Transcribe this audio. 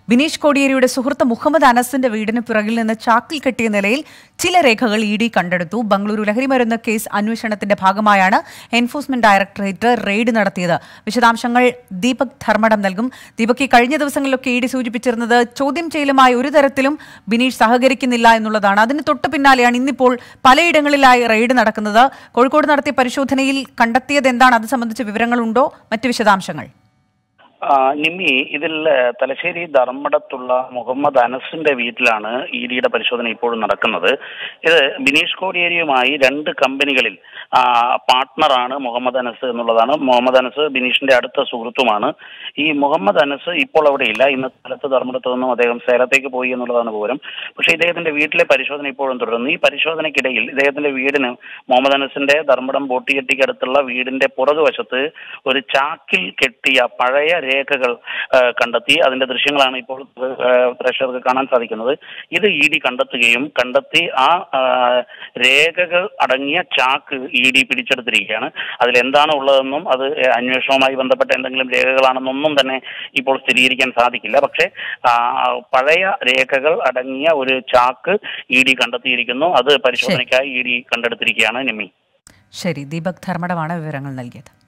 ബിനീഷ് കോടിയേരിയുടെ സുഹൃത്ത് മുഹമ്മദ് അനസിന്റെ വീടിന് പിറകിൽ നിന്ന് ചാക്കിൽ കെട്ടിയ നിലയിൽ ചില രേഖകൾ ഇ ഡി കണ്ടെടുത്തു ബംഗളൂരു ലഹരിമരുന്ന് കേസ് അന്വേഷണത്തിന്റെ ഭാഗമായാണ് എൻഫോഴ്സ്മെന്റ് ഡയറക്ടറേറ്റ് റെയ്ഡ് നടത്തിയത് വിശദാംശങ്ങൾ ദീപക് ധർമ്മടം നൽകും ദീപക് ഈ കഴിഞ്ഞ ദിവസങ്ങളിലൊക്കെ ഇ ഡി സൂചിപ്പിച്ചിരുന്നത് ചോദ്യം ചെയ്യലുമായി ഒരു തരത്തിലും ബിനീഷ് സഹകരിക്കുന്നില്ല എന്നുള്ളതാണ് അതിന് തൊട്ടു പിന്നാലെയാണ് ഇന്നിപ്പോൾ പലയിടങ്ങളിലായി റെയ്ഡ് നടക്കുന്നത് കോഴിക്കോട് നടത്തിയ പരിശോധനയിൽ കണ്ടെത്തിയത് എന്താണ് അത് സംബന്ധിച്ച വിവരങ്ങളുണ്ടോ മറ്റ് വിശദാംശങ്ങൾ ആ, നിമ്മി ഇതിൽ ഏഹ്, തലശ്ശേരി ധർമ്മടത്തുള്ള മുഹമ്മദ് അനസിന്റെ വീട്ടിലാണ് ഇ ഡിയുടെ പരിശോധന ഇപ്പോഴും നടക്കുന്നത് ഇത് ബിനീഷ് കോടിയേരിയുമായി രണ്ട് കമ്പനികളിൽ ആ, പാർട്ട്ണറാണ് മുഹമ്മദ് അനസ് എന്നുള്ളതാണ് മുഹമ്മദ് അനസ് ബിനീഷിന്റെ അടുത്ത സുഹൃത്തുമാണ് ഈ മുഹമ്മദ് അനസ് ഇപ്പോൾ അവിടെ ഇല്ല ഇന്ന് സ്ഥലത്ത് ധർമ്മടത്തു നിന്നും അദ്ദേഹം സേലത്തേക്ക് പോയി എന്നുള്ളതാണ് വിവരം പക്ഷേ ഇദ്ദേഹത്തിന്റെ വീട്ടിലെ പരിശോധന ഇപ്പോഴും തുടരുന്നു ഈ പരിശോധനയ്ക്കിടയിൽ ഇദ്ദേഹത്തിന്റെ വീടിന് മുഹമ്മദ് അനസിന്റെ ധർമ്മടം ബോട്ടിയെട്ടിക്ക് അടുത്തുള്ള വീടിന്റെ പുറകുവശത്ത് ഒരു ചാക്കിൽ കെട്ടിയ പഴയ രേഖകൾ ആ, കണ്ടെത്തി അതിന്റെ ദൃശ്യങ്ങളാണ് ഇപ്പോൾ ആ, പ്രേക്ഷകർക്ക് കാണാൻ സാധിക്കുന്നത് ഇത് ഇ ഡി കണ്ടെത്തുകയും കണ്ടെത്തി ആ ആ, രേഖകൾ അടങ്ങിയ ചാക്ക് ഇ ഡി പിടിച്ചെടുത്തിരിക്കുകയാണ് അതിൽ എന്താണ് ഉള്ളതെന്നും അത് അന്വേഷണവുമായി ബന്ധപ്പെട്ട എന്തെങ്കിലും രേഖകളാണെന്നൊന്നും തന്നെ ഇപ്പോൾ സ്ഥിരീകരിക്കാൻ സാധിക്കില്ല പക്ഷേ ആ, പഴയ രേഖകൾ അടങ്ങിയ ഒരു ചാക്ക് ഇ ഡി കണ്ടെത്തിയിരിക്കുന്നു അത് പരിശോധനയ്ക്കായി ഇ ഡി കണ്ടെടുത്തിരിക്കുകയാണ് നിമ്മി ശരി ദീപക് ധർമ്മടമാണ് വിവരങ്ങൾ നൽകിയത്